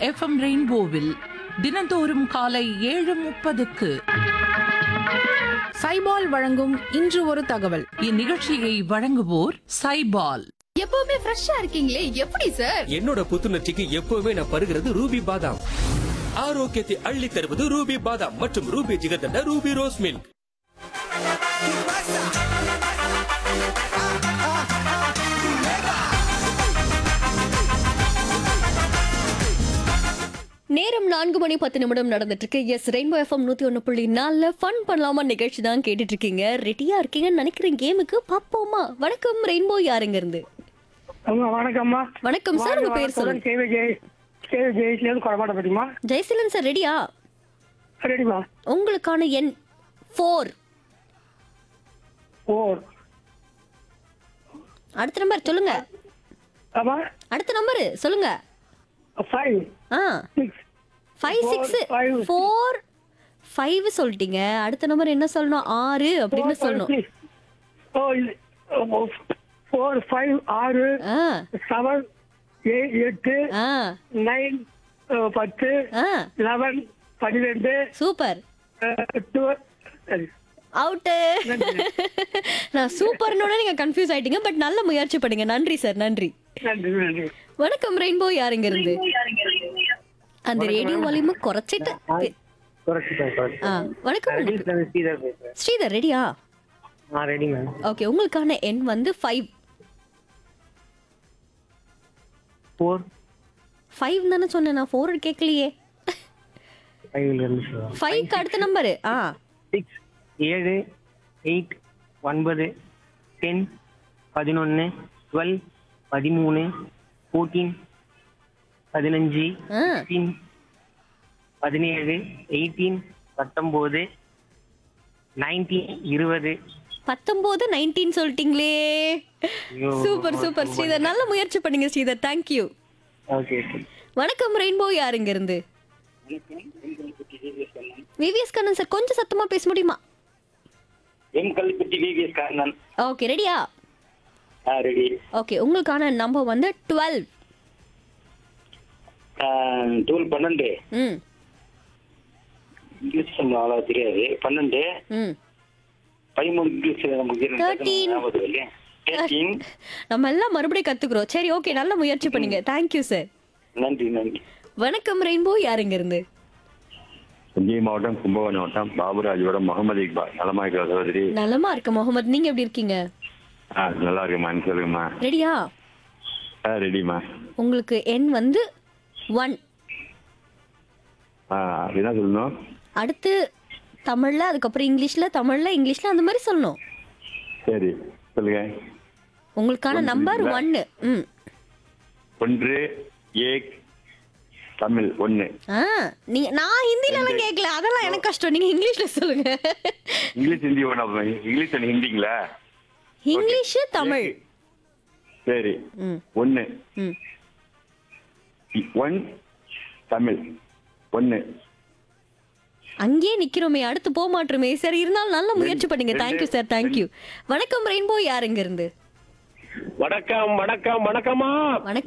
FM ரெயின்போவில் தினந்தோறும் காலை ஏழு முப்பதுக்கு சைபால் வழங்கும் இன்று ஒரு தகவல் இந்நிகழ்ச்சியை வழங்குவோர் சைபால் எப்பவுமே ஃப்ரெஷ்ஷா இருக்கீங்களே எப்படி சார் என்னோட புத்துணர்ச்சிக்கு எப்பவுமே நான் பருகிறது ரூபி பாதாம் ஆரோக்கியத்தை அள்ளி தருவது ரூபி பாதாம் மற்றும் Ruby jigarthanda Ruby rose milk நேரம் நான்கு மணி பத்து நிமிடம் நடந்துட்டு இருக்கு எஸ் ரெயின்போ எஃப்எம் நூத்தி ஒண்ணு புள்ளி நாலுல ஃபன் பண்ணலாமா நிகழ்ச்சி தான் கேட்டுட்டு இருக்கீங்க ரெடியா இருக்கீங்கன்னு நினைக்கிறேன் கேமுக்கு பாப்போமா வணக்கம் ரெயின்போ யாருங்க இருந்து அம்மா வணக்கம்மா வணக்கம் சார் உங்க பேர் சொல்லுங்க கேவி ஜெய் கேவி ஜெயிஸ்லேருந்து கொடமாட்ட பற்றிமா ஜெயசீலன் சார் ரெடியா ரெடிமா உங்களுக்கான எண் ஃபோர் ஃபோர் அடுத்த நம்பர் சொல்லுங்க ஆமா அடுத்த நம்பர் சொல்லுங்க five ah six five Four, six five, four five சொல்லிட்டீங்க அடுத்த நம்பர் என்ன சொல்லணும் ஆறு அப்படின்னு சொல்லணும் ஓ ஃபோர் ஃபைவ் ஆறு ஆ செவன் எட்டு ஆ நைன் பத்து ஆ லெவன் பன்னிரெண்டு சூப்பர் டுவெல் சரி அவுட்டு நான் சூப்பர்னோட நீங்க கன்ஃபியூஸ் ஆயிட்டீங்க பட் நல்ல முயற்சி பண்ணுங்க நன்றி சார் நன்றி நன்றி நன்றி வணக்கம் ரெயின்போ யாருங்க இருந்து அந்த ரேடியோ வால்யூம் குறைச்சிட்டு ஆ, வணக்கம் ஸ்ரீதர் பேசுறேன் ஸ்ரீதர் ரெடியா ஆ ரெடி மேம் ஓகே உங்களுக்கான எண் வந்து ஃபைவ் ஃபோர் ஃபைவ் தானே சொன்னேன் நான் ஃபோர் கேட்கலையே ஃபைவ்ல இருந்து ஃபைவ்க்கு அடுத்த நம்பரு ஆ சிக்ஸ் ஏழு எயிட் ஒன்பது டென் பதினொன்று டுவெல் பதிமூணு ஃபோர்டீன் பதினஞ்சு ஆ. சிக்ஸ்டீன் பதினேழு எயிட்டீன் பத்தொம்போது நைன்டீன் இருபது பத்தொம்போது நைன்டீன் சொல்லிட்டீங்களே சூப்பர் சூப்பர் ஸ்ரீதர் நல்ல முயற்சி பண்ணீங்க ஸ்ரீதர் தேங்க்யூ ஓகே ஓகே வணக்கம் ரெயின்போ யாருங்க இருந்து விவிஎஸ் கண்ணன் சார் கொஞ்சம் சத்தமா பேச முடியுமா M Kalpatti VVS Karanan okay ரெடியா ஆ ரெடி ஓகே உங்களுக்கான நம்பர் வந்து டுவெல் டூல் பன்னெண்டு ம் இங்கிலீஷ் நமக்கு அவ்வளோ தெரியாது பன்னெண்டு ம் பதிமூணு இங்கிலீஷ் நமக்கு இருக்கு. Thirteen. ஞாபகம் இல்லையா தேர்ட்டீன் நம்ம எல்லாம் மறுபடியும் கத்துக்கிறோம் சரி ஓகே நல்ல முயற்சி பண்ணீங்க தேங்க்யூ சார் நன்றி நன்றி வணக்கம் ரெயின்போ யாருங்க இருந்து தஞ்சை மாவட்டம் கும்பகோணம் மாவட்டம் பாபுராஜோட முகமது இக்பால் நலமா இருக்கிற சகோதரி நலமா இருக்கு முகமது நீங்க எப்படி இருக்கீங்க ஆ நல்லா இருக்குமா சொல்லுங்கம்மா ரெடியா ஆ ரெடிம்மா உங்களுக்கு எண் வந்து ஒன் ஆ என்ன சொல்லணும் அடுத்து தமிழ்ல அதுக்கப்புறம் இங்கிலீஷ்ல தமிழ்ல இங்கிலீஷ்ல அந்த மாதிரி சொல்லணும் சரி சொல்லுங்க உங்களுக்கான ஒன்று நம்பர் இல்ல. ஒன்னு ம் ஒன்று ஏக் தமிழ் ஒன்று ஆ நீங்க நான் ஹிந்தில எல்லாம் கேட்கல அதெல்லாம் எனக்கு கஷ்டம் நீங்க இங்கிலீஷ்ல சொல்லுங்க இங்கிலீஷ் ஹிந்தி ஒன்றா இங்கிலீஷ் அண்ட் ஹிந்திங்களா இங்கிலீஷ் தமிழ் சரி ம் ஒன்று ம் ஒன் தமிழ் ஒன்று அங்கேயே நிக்கிறோமே அடுத்து போக மாட்டோமே சரி இருந்தாலும் நல்ல முயற்சி பண்ணீங்க தேங்க்யூ சார் தேங்க்யூ வணக்கம் ரெயின்போ யாருங்க இருந்து வணக்கம் வணக்கம் வணக்கமா வணக்கம்